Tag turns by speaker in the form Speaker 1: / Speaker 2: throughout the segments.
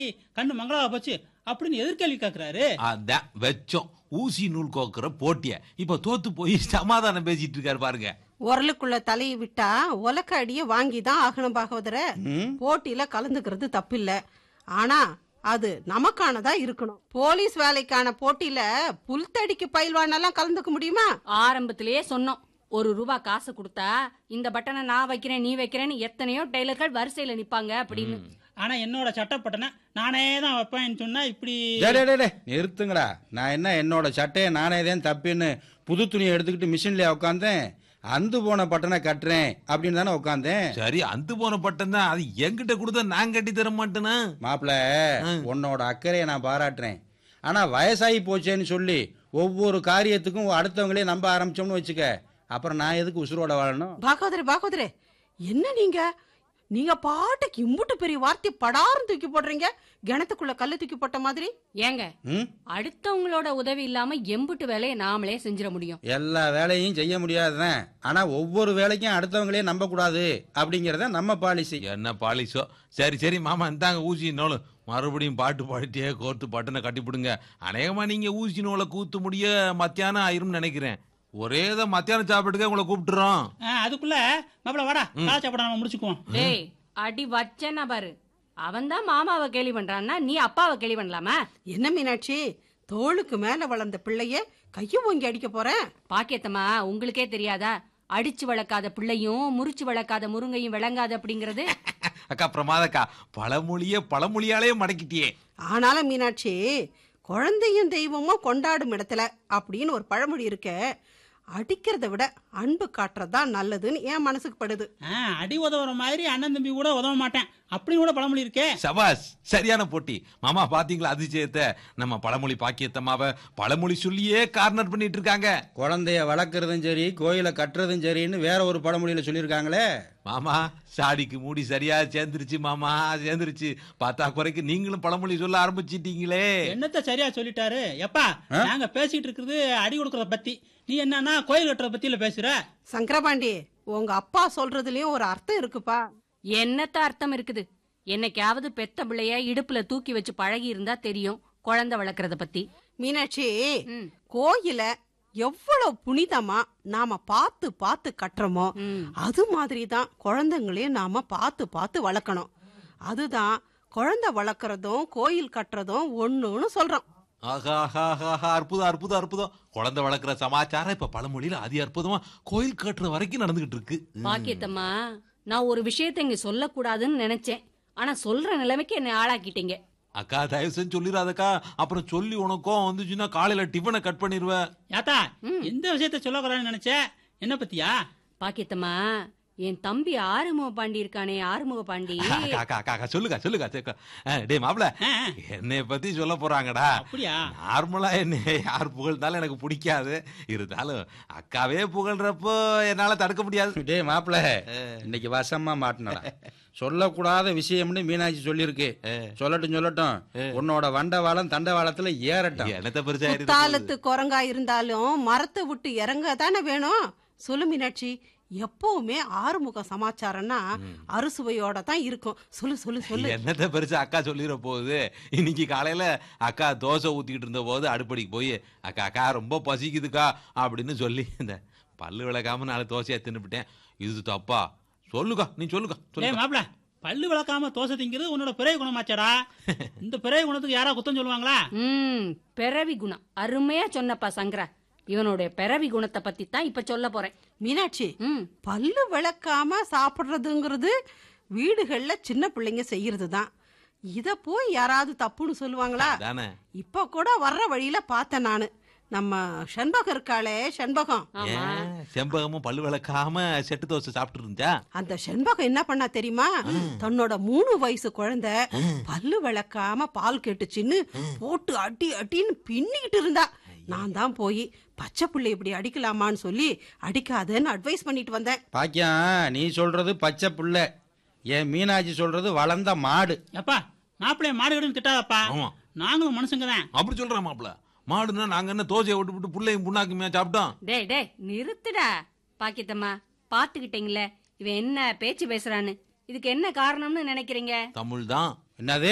Speaker 1: கண்ணு மங்களாவா போச்சு அப்படின்னு எதிர்கேள்வி கேக்குறாரு
Speaker 2: அதான் வெச்சோம் ஊசி நூல் கோக்குற போட்டிய இப்ப தோத்து போய் சமாதானம் பேசிட்டு இருக்காரு பாருங்க
Speaker 3: உரலுக்குள்ள தலையை விட்டா உலக்க அடிய வாங்கி தான் ஆகணும் பாகவதர
Speaker 4: ம்
Speaker 3: போட்டியில கலந்துக்கிறது தப்பில்ல ஆனா அது நமக்கானதா இருக்கணும் போலீஸ் வேலைக்கான போட்டியில புல்தடிக்கு பயில்வானெல்லாம் கலந்துக்க முடியுமா
Speaker 5: ஆரம்பத்திலேயே சொன்னோம் ஒரு ரூபா காசு கொடுத்தா இந்த பட்டனை நான் வைக்கிறேன் நீ வைக்கிறேன்னு எத்தனையோ டெய்லர்கள் வரிசையில நிப்பாங்க அப்படின்னு
Speaker 1: ஆனா என்னோட சட்டப்பட்டனை நானே தான் வைப்பேன்னு சொன்னா இப்படி
Speaker 4: டேய், டேய், டேய், டேய், நிறுத்துங்கடா நான் என்ன என்னோட சட்டையை நானே தான் தப்பின்னு புது துணியை எடுத்துக்கிட்டு மிஷின்லயே உட்காந்தேன் அந்து போன பட்டனை கட்டுறேன் அப்படின்னு தானே உட்காந்தேன்
Speaker 2: சரி அந்து போன பட்டம் தான் அது என்கிட்ட கொடுத்தா நான் கட்டி தர மாட்டேனா
Speaker 4: மாப்பிள உன்னோட அக்கறையை நான் பாராட்டுறேன் ஆனா வயசாகி போச்சேன்னு சொல்லி ஒவ்வொரு காரியத்துக்கும் அடுத்தவங்களே நம்ப ஆரம்பிச்சோம்னு வச்சுக்க அப்புறம் நான் எதுக்கு உசுரோட வாழணும்
Speaker 3: பாகவதரே பாகவதரே என்ன நீங்க நீங்க பாட்டுக்கு இம்புட்டு பெரிய வார்த்தை படாரம் தூக்கி போடுறீங்க கிணத்துக்குள்ள கல்லு தூக்கி போட்ட மாதிரி
Speaker 5: ஏங்க
Speaker 4: ம்
Speaker 5: அடுத்தவங்களோட உதவி இல்லாம எம்புட்டு வேலையை நாமளே செஞ்சிட முடியும்
Speaker 4: எல்லா வேலையும் செய்ய முடியாதுதான் ஆனா ஒவ்வொரு வேலைக்கும் அடுத்தவங்களே நம்ப கூடாது அப்படிங்கறத நம்ம பாலிசி
Speaker 2: என்ன பாலிசோ சரி சரி மாமா இந்தாங்க ஊசி நூல் மறுபடியும் பாட்டு பாடிட்டே கோர்த்து பட்டனை கட்டிவிடுங்க அநேகமா நீங்க ஊசி நூலை கூத்து முடிய மத்தியானம் ஆயிரும்னு நினைக்கிறேன் ஒரே தான் மத்தியானம் சாப்பிட்டுக்க உங்களை கூப்பிட்டுறோம்
Speaker 1: ஆ, அதுக்குள்ள மாப்பிள வாடா காலை சாப்பிட நம்ம முடிச்சுக்குவோம்
Speaker 5: டேய் அடி வச்சேன்னா பாரு அவன் தான் மாமாவை கேலி பண்றான்னா நீ அப்பாவை கேலி பண்ணலாமா
Speaker 3: என்ன மீனாட்சி தோளுக்கு மேல வளர்ந்த பிள்ளைய கைய ஓங்கி அடிக்க போறேன்
Speaker 5: பாக்கியத்தம்மா உங்களுக்கே தெரியாதா அடிச்சு வளர்க்காத பிள்ளையும் முறிச்சு வளர்க்காத முருங்கையும் விளங்காது அப்படிங்கறது
Speaker 2: அக்கா பிரமாதக்கா பழமொழியே பழமொழியாலே மடக்கிட்டியே
Speaker 3: ஆனாலும் மீனாட்சி குழந்தையும் தெய்வமும் கொண்டாடும் இடத்துல அப்படின்னு ஒரு பழமொழி இருக்க அடிக்கிறத விட அன்பு காட்டுறது தான் நல்லதுன்னு என் மனசுக்கு படுது
Speaker 1: ஆ, அடி உதவுற மாதிரி அண்ணன் தம்பி கூட உதவ மாட்டேன் அப்படின்னு கூட பழமொழி இருக்கே
Speaker 2: சபாஸ் சரியான போட்டி மாமா பாத்தீங்களா அதிசயத்தை நம்ம பழமொழி பாக்கியத்தம்மாவ பழமொழி சொல்லியே கார்னர் பண்ணிட்டு இருக்காங்க
Speaker 4: குழந்தைய வளர்க்கறதும் சரி கோயிலை கட்டுறதும் சரின்னு வேற ஒரு பழமொழியில சொல்லியிருக்காங்களே
Speaker 2: மாமா சாடிக்கு மூடி சரியா சேர்ந்துருச்சு மாமா சேர்ந்துருச்சு பார்த்தா குறைக்கு நீங்களும் பழமொழி சொல்ல ஆரம்பிச்சிட்டீங்களே
Speaker 1: என்னத்த சரியா சொல்லிட்டாரு எப்பா நாங்க பேசிட்டு இருக்கிறது அடி கொடுக்கறத பத்தி நீ என்னன்னா கோயில் கட்டுறத பத்தியில பேசுற
Speaker 3: சங்கரபாண்டி உங்க அப்பா சொல்றதுலயும் ஒரு அர்த்தம் இருக்குப்பா
Speaker 5: என்னத்த அர்த்தம் இருக்குது என்னைக்காவது பெத்த பிள்ளைய இடுப்புல தூக்கி வச்சு பழகி இருந்தா தெரியும் குழந்தை வளர்க்கறத பத்தி
Speaker 3: மீனாட்சி
Speaker 5: ம்.
Speaker 3: கோயில எவ்வளவு புனிதமா நாம பார்த்து பார்த்து கட்டுறோமோ
Speaker 5: ம்.
Speaker 3: அது மாதிரி தான் குழந்தைங்களையும் நாம பார்த்து பார்த்து வளர்க்கணும் அதுதான் குழந்தை வளர்க்கறதும் கோயில் கட்டுறதும் ஒண்ணுன்னு சொல்றோம்
Speaker 2: ஆஹா ஆஹா ஆஹா அற்புதம் அற்புதம் அற்புதம் குழந்தை வளர்க்குற சமாச்சாரம் இப்ப பழமொழியில அதி அற்புதமா கோயில் கட்டுற வரைக்கும் நடந்துகிட்டு இருக்கு
Speaker 5: பாக்கியத்தம்மா நான் ஒரு விஷயத்தை இங்க சொல்லக்கூடாதுன்னு நினைச்சேன் ஆனா சொல்ற நிலைமைக்கு என்னை ஆளாக்கிட்டீங்க
Speaker 2: அக்கா தயவு செஞ்சு சொல்லிடாதக்கா அப்புறம் சொல்லி உனக்கும் வந்துச்சுன்னா காலையில டிஃபனை கட் பண்ணிடுவேன்
Speaker 1: யாத்தா எந்த விஷயத்த சொல்ல நினைச்ச என்ன பத்தியா
Speaker 5: பாக்கியத்தம்மா என் தம்பி ஆறுமுக பாண்டி இருக்கானே ஆறுமுக பாண்டி
Speaker 2: அக்கா அக்கா அக்கா, அக்கா சொல்லுக்கா சொல்லுக்கா சேக்கா. ஆ, டேய் மாப்பிள
Speaker 1: ஆ,
Speaker 2: என்னைய பத்தி சொல்ல போறாங்கடா
Speaker 1: அப்படியா
Speaker 2: நார்மலா என்ன யார் புகழ்ந்தாலும் எனக்கு பிடிக்காது இருந்தாலும் அக்காவே புகழ்றப்போ என்னால தடுக்க முடியாது
Speaker 4: டேய் மாப்பிள இன்னைக்கு வசமா மாட்டினடா சொல்லக்கூடாத விஷயம்னு மீனாட்சி சொல்லியிருக்கு சொல்லட்டும் சொல்லட்டும் உன்னோட வண்டவாளம் தண்டவாளத்துல ஏறட்டும்
Speaker 2: என்னத்த பெருசா ஏறிட போகுது?
Speaker 3: குத்தாலத்து குரங்கா இருந்தாலும் மரத்தை விட்டு இறங்க தானே வேணும் சொல்லு மீனாட்சி எப்பவுமே ஆறுமுக சமாச்சாரம்னா அறுசுவையோட தான் இருக்கும் சொல்லு சொல்லு சொல்லு
Speaker 2: என்னத்த பெருசா அக்கா சொல்லிட போகுது இன்னைக்கு காலையில அக்கா தோசை ஊத்திக்கிட்டு இருந்த போது அடுப்படிக்கு போய் அக்கா அக்கா ரொம்ப பசிக்குதுக்கா அப்படின்னு சொல்லி இந்த பல்லு விளக்காம நாலு தோசையா தின்னுபிட்டேன் இது தப்பா சொல்லுக்கா நீ சொல்லுக்கா
Speaker 1: டேய்
Speaker 2: சொல்லுக்கா
Speaker 1: மாப்பிள பல்லு விளக்காம தோசை திங்கிறது உன்னோட பிறகு குணமாச்சடா இந்த பிறகு குணத்துக்கு யாரா குத்தம் சொல்லுவாங்களா
Speaker 5: ம் பிறவி குணம் அருமையா சொன்னப்பா சங்கரா இவனுடைய பிறவி குணத்தை பத்தி தான் இப்ப சொல்ல போறேன்
Speaker 3: மீனாட்சி
Speaker 5: ம்
Speaker 3: பல்லு விளக்காம சாப்பிடுறதுங்கிறது வீடுகள்ல சின்ன பிள்ளைங்க செய்யறது தான் இத போய் யாராவது தப்புன்னு சொல்லுவாங்களா
Speaker 2: தானே
Speaker 3: இப்ப கூட வர்ற வழியில பார்த்தேன் நானு நம்ம செண்பகம் இருக்காளே செண்பகம்
Speaker 5: ஆமா
Speaker 2: ஏன் செம்பகமும் பல்லு விளக்காம செட்டு தோசை சாப்பிட்டு இருந்துச்சா
Speaker 3: அந்த செண்பகம் என்ன பண்ணா தெரியுமா தன்னோட மூணு வயசு குழந்தை பல்லு விளக்காம பால் கேட்டுச்சின்னு போட்டு அடி அடின்னு பின்னிக்கிட்டு இருந்தா நான் தான் போய் பச்சை புள்ளை இப்படி அடிக்கலாமான்னு சொல்லி அடிக்காதேன்னு அட்வைஸ் பண்ணிட்டு வந்தேன்
Speaker 4: பாக்கியம் நீ சொல்றது பச்சை புள்ள என் மீனாட்சி சொல்றது வளர்ந்த மாடு
Speaker 1: எப்பா மாப்பிள்ளைய மாடு கடுன்னு திட்டாதப்பா
Speaker 2: ஆமா.
Speaker 1: நாங்களும் மனுஷங்க தான்
Speaker 2: அப்படி சொல்றேன் மாப்பிள மாடுன்னா நாங்க என்ன தோசையை விட்டு விட்டு புள்ளையும் புண்ணாக்குமையா சாப்பிட்டோம்
Speaker 5: டேய் டேய் நிறுத்துடா பாக்கியத்தம்மா பாத்துக்கிட்டீங்களே இவன் என்ன பேச்சு பேசுறான்னு இதுக்கு என்ன காரணம்னு நினைக்கிறீங்க
Speaker 2: தமிழ் தான்
Speaker 4: என்னது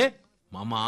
Speaker 2: மாமா